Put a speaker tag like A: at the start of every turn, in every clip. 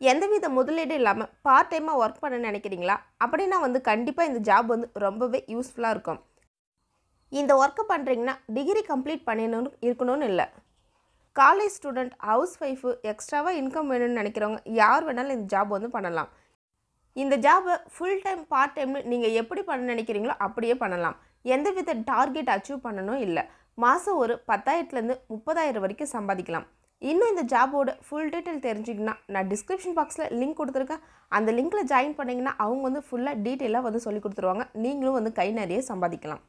A: எந்தவித முதலீடு இல்லாமல் பார்ட் டைமாக ஒர்க் பண்ண நினைக்கிறீங்களா அப்படின்னா வந்து கண்டிப்பாக இந்த ஜாப் வந்து ரொம்பவே யூஸ்ஃபுல்லாக இருக்கும் இந்த ஒர்க்கை பண்ணுறீங்கன்னா டிகிரி கம்ப்ளீட் பண்ணிடணும் இருக்கணும்னு இல்லை காலேஜ் ஸ்டூடெண்ட் ஹவுஸ் ஒய்ஃபு எக்ஸ்ட்ராவாக இன்கம் வேணும்னு நினைக்கிறவங்க யார் வேணாலும் இந்த ஜாப் வந்து பண்ணலாம் இந்த ஜாபை ஃபுல் டைம் பார்ட் டைம்னு நீங்கள் எப்படி பண்ண நினைக்கிறீங்களோ அப்படியே பண்ணலாம் எந்தவித டார்கெட் அச்சீவ் பண்ணணும் இல்லை மாதம் ஒரு பத்தாயிரத்துலேருந்து முப்பதாயிரம் வரைக்கும் சம்பாதிக்கலாம் இன்னும் இந்த ஜாபோட ஃபுல் டீட்டெயில் தெரிஞ்சிங்கன்னா நான் டிஸ்கிரிப்ஷன் பாக்ஸில் லிங்க் கொடுத்துருக்கேன் அந்த லிங்க்கில் ஜாயின் பண்ணிங்கன்னா அவங்க வந்து ஃபுல்லாக டீட்டெயிலாக வந்து சொல்லி கொடுத்துருவாங்க நீங்களும் வந்து கை நிறைய சம்பாதிக்கலாம்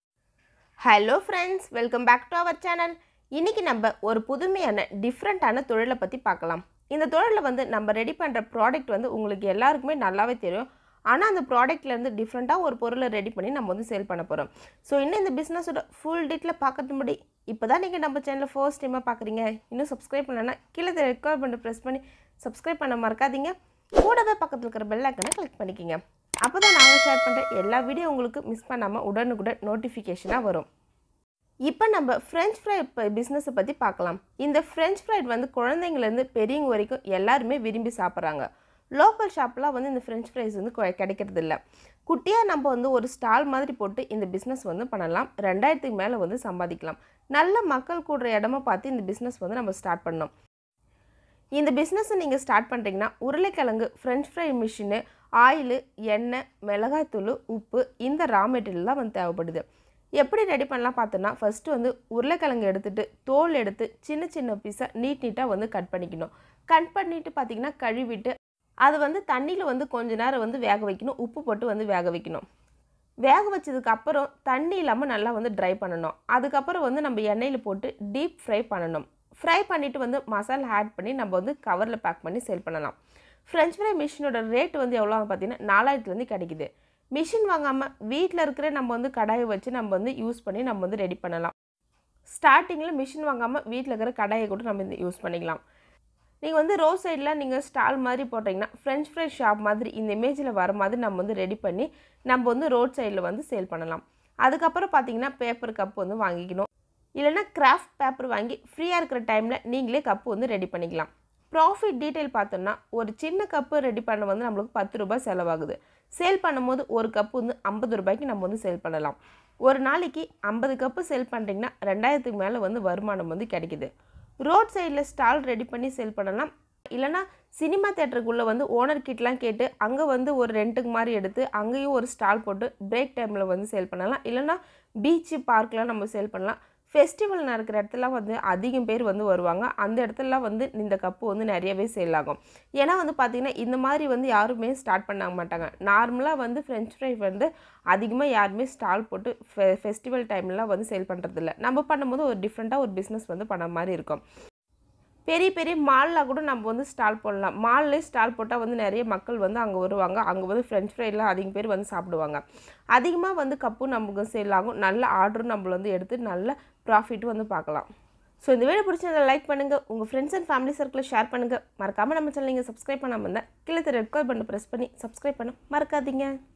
A: hello friends welcome back to our channel இன்றைக்கி நம்ம ஒரு புதுமையான டிஃப்ரெண்ட்டான தொழிலை பற்றி பார்க்கலாம் இந்த தொழிலில் வந்து நம்ம ரெடி பண்ணுற ப்ராடக்ட் வந்து உங்களுக்கு எல்லாருக்குமே நல்லாவே தெரியும் ஆனால் அந்த ப்ராடக்ட்லேருந்து டிஃப்ரெண்ட்டாக ஒரு பொருளை ரெடி பண்ணி நம்ம வந்து சேல் பண்ண போகிறோம் ஸோ இன்னும் இந்த பிஸ்னஸோட ஃபுல் டீட்டில் பார்க்கறது முடி இப்போ தான் நீங்கள் நம்ம சேனலில் ஃபர்ஸ்ட் டைமாக பார்க்குறீங்க இன்னும் சப்ஸ்கிரைப் பண்ணலன்னா கீழே ரெக்கார்ட் பண்ணி ப்ரெஸ் பண்ணி சப்ஸ்கிரைப் பண்ண மறக்காதீங்க கூடவே பக்கத்தில் இருக்கிற பெல் ஐக்கனை கிளிக் பண்ணிக்கோங்க அப்போ தான் நாங்கள் ஷேர் பண்ணுற எல்லா வீடியோ உங்களுக்கு மிஸ் பண்ணாமல் உடனுக்குடன் நோட்டிஃபிகேஷனாக வரும் இப்போ நம்ம ஃப்ரெஞ்ச் ஃப்ரை பிஸ்னஸை பற்றி பார்க்கலாம் இந்த ஃப்ரெஞ்ச் ஃப்ரைட் வந்து குழந்தைங்கலேருந்து பெரியவங்க வரைக்கும் எல்லாருமே விரும்பி சாப்பிட்றாங்க லோக்கல் ஷாப்லாம் வந்து இந்த ஃப்ரெஞ்ச் ஃப்ரைஸ் வந்து கொ- கிடைக்கிறது இல்ல குட்டியாக நம்ம வந்து ஒரு ஸ்டால் மாதிரி போட்டு இந்த பிஸ்னஸ் வந்து பண்ணலாம் ரெண்டாயிரத்துக்கு மேலே வந்து சம்பாதிக்கலாம் நல்ல மக்கள் கூடுற இடமா பார்த்து இந்த பிஸ்னஸ் வந்து நம்ம ஸ்டார்ட் பண்ணோம் இந்த பிஸ்னஸை நீங்கள் ஸ்டார்ட் பண்ணுறீங்கன்னா உருளைக்கிழங்கு ஃப்ரெஞ்ச் ஃப்ரை மிஷினு ஆயிலு எண்ணெய் மிளகாய்த்தூள் உப்பு இந்த ரா மெட்டீரியல் தான் வந்து தேவைப்படுது எப்படி ரெடி பண்ணலாம் பார்த்தோன்னா ஃபஸ்ட்டு வந்து உருளைக்கிழங்கு எடுத்துட்டு தோல் எடுத்து சின்ன சின்ன பீஸாக நீட் நீட்டாக வந்து கட் பண்ணிக்கணும் கட் பண்ணிவிட்டு பார்த்தீங்கன்னா கழுவிட்டு அது வந்து தண்ணியில் வந்து கொஞ்ச நேரம் வந்து வேக வைக்கணும் உப்பு போட்டு வந்து வேக வைக்கணும் வேக வச்சதுக்கு அப்புறம் தண்ணி இல்லாமல் நல்லா வந்து ட்ரை பண்ணணும் அதுக்கப்புறம் வந்து நம்ம எண்ணெயில் போட்டு டீப் ஃப்ரை பண்ணணும் ஃப்ரை பண்ணிவிட்டு வந்து மசாலா ஆட் பண்ணி நம்ம வந்து கவரில் பேக் பண்ணி சேல் பண்ணலாம் ஃப்ரெஞ்ச் ஃப்ரை மிஷினோட ரேட் வந்து எவ்வளோ பார்த்தீங்கன்னா நாலாயிரத்துலேருந்து கிடைக்குது மிஷின் வாங்காமல் வீட்டில் இருக்கிற நம்ம வந்து கடாயை வச்சு நம்ம வந்து யூஸ் பண்ணி நம்ம வந்து ரெடி பண்ணலாம் ஸ்டார்டிங்கில் மிஷின் வாங்காமல் வீட்டில் இருக்கிற கடாயை கூட நம்ம இந்த யூஸ் பண்ணிக்கலாம் நீங்கள் வந்து ரோட் சைடில் நீங்கள் ஸ்டால் மாதிரி போட்டிங்கன்னா ஃப்ரெஞ்ச் ஃப்ரை ஷாப் மாதிரி இந்த இமேஜில் வர மாதிரி நம்ம வந்து ரெடி பண்ணி நம்ம வந்து ரோட் சைடில் வந்து சேல் பண்ணலாம் அதுக்கப்புறம் பார்த்தீங்கன்னா பேப்பர் கப் வந்து வாங்கிக்கணும் இல்லைன்னா கிராஃப்ட் பேப்பர் வாங்கி ஃப்ரீயாக இருக்கிற டைமில் நீங்களே கப்பு வந்து ரெடி பண்ணிக்கலாம் ப்ராஃபிட் டீட்டெயில் பார்த்தோம்னா ஒரு சின்ன கப்பு ரெடி பண்ண வந்து நம்மளுக்கு பத்து ரூபாய் செலவாகுது சேல் பண்ணும்போது ஒரு கப்பு வந்து ஐம்பது ரூபாய்க்கு நம்ம வந்து சேல் பண்ணலாம் ஒரு நாளைக்கு ஐம்பது கப்பு சேல் பண்ணுறீங்கன்னா ரெண்டாயிரத்துக்கு மேலே வந்து வருமானம் வந்து கிடைக்குது ரோட் சைடில் ஸ்டால் ரெடி பண்ணி சேல் பண்ணலாம் இல்லைனா சினிமா தேட்டருக்குள்ளே வந்து ஓனர் கிட்டலாம் கேட்டு அங்கே வந்து ஒரு ரெண்ட்டுக்கு மாதிரி எடுத்து அங்கேயும் ஒரு ஸ்டால் போட்டு பிரேக் டைமில் வந்து சேல் பண்ணலாம் இல்லைனா பீச்சு பார்க்லாம் நம்ம சேல் பண்ணலாம் ஃபெஸ்டிவல் நடக்கிற இடத்துல வந்து அதிகம் பேர் வந்து வருவாங்க அந்த இடத்துலலாம் வந்து இந்த கப்பு வந்து நிறையவே சேல் ஆகும் ஏன்னா வந்து பார்த்திங்கன்னா இந்த மாதிரி வந்து யாருமே ஸ்டார்ட் பண்ண மாட்டாங்க நார்மலாக வந்து ஃப்ரெஞ்ச் ஃப்ரை வந்து அதிகமாக யாருமே ஸ்டால் போட்டு ஃபெ ஃபெஸ்டிவல் டைம்லாம் வந்து சேல் பண்ணுறதில்ல நம்ம பண்ணும்போது ஒரு டிஃப்ரெண்ட்டாக ஒரு பிஸ்னஸ் வந்து பண்ண மாதிரி இருக்கும் பெரிய பெரிய மாலில் கூட நம்ம வந்து ஸ்டால் போடலாம் மால்லே ஸ்டால் போட்டால் வந்து நிறைய மக்கள் வந்து அங்கே வருவாங்க அங்கே வந்து ஃப்ரெஞ்ச் ஃப்ரைலாம் அதிகம் பேர் வந்து சாப்பிடுவாங்க அதிகமாக வந்து கப்பும் நமக்கு சேல் ஆகும் நல்ல ஆர்டரும் நம்மள வந்து எடுத்து நல்ல ப்ராஃபிட்டும் வந்து பார்க்கலாம் ஸோ இந்த வீடியோ பிடிச்சதை லைக் பண்ணுங்கள் உங்கள் ஃப்ரெண்ட்ஸ் அண்ட் ஃபேமிலி சர்க்கிளில் ஷேர் பண்ணுங்கள் மறக்காமல் நம்ம சேனல் நீங்கள் சப்ஸ்கிரைப் பண்ணாமல் இருந்தால் கீழே ரெட் கால் பண்ண ப்ரெஸ் பண்ணி சப்ஸ்கிரைப் பண்ண மறக்காதீங்க